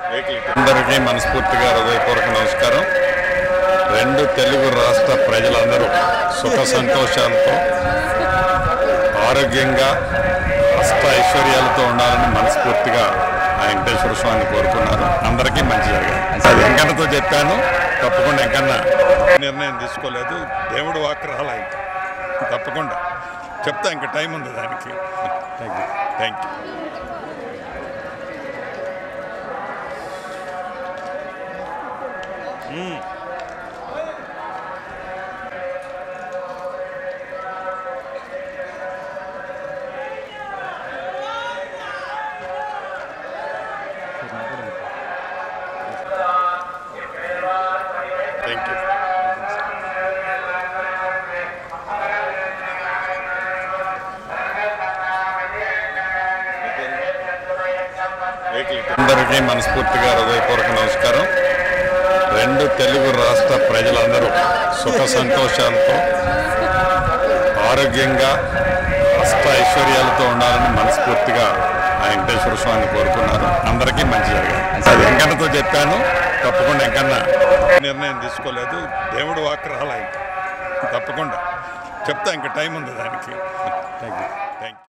అందరికీ మనస్ఫూర్తిగా హృదయపూర్వక నమస్కారం రెండు తెలుగు రాష్ట్ర ప్రజలందరూ సుఖ సంతోషాలతో ఆరోగ్యంగా అష్ట ఐశ్వర్యాలతో ఉండాలని మనస్ఫూర్తిగా ఆ వెంకటేశ్వర స్వామిని కోరుకున్నారు అందరికీ మంచి జరగాలి అది వెంకన్నతో చెప్పాను తప్పకుండా వెంకన్న నిర్ణయం తీసుకోలేదు దేవుడు వాక్ రాలా ఇంకా తప్పకుండా చెప్తా ఇంకా టైం ఉంది దానికి thank you thank you thank you అందరికీ మనస్ఫూర్తిగా హృదయపూర్వక నమస్కారం రెండు తెలుగు రాష్ట్ర ప్రజలందరూ సుఖ సంతోషాలతో ఆరోగ్యంగా అష్ట ఐశ్వర్యాలతో ఉండాలని మనస్ఫూర్తిగా ఆ వెంకటేశ్వర స్వామిని కోరుకున్నారు అందరికీ మంచి జరగాలి అది వెంకన్నతో చెప్పాను తప్పకుండా వెంకన్న నిర్ణయం తీసుకోలేదు దేవుడు వాక్ రాలా ఇంకా తప్పకుండా చెప్తా ఇంకా టైం ఉంది దానికి థ్యాంక్ యూ థ్యాంక్ యూ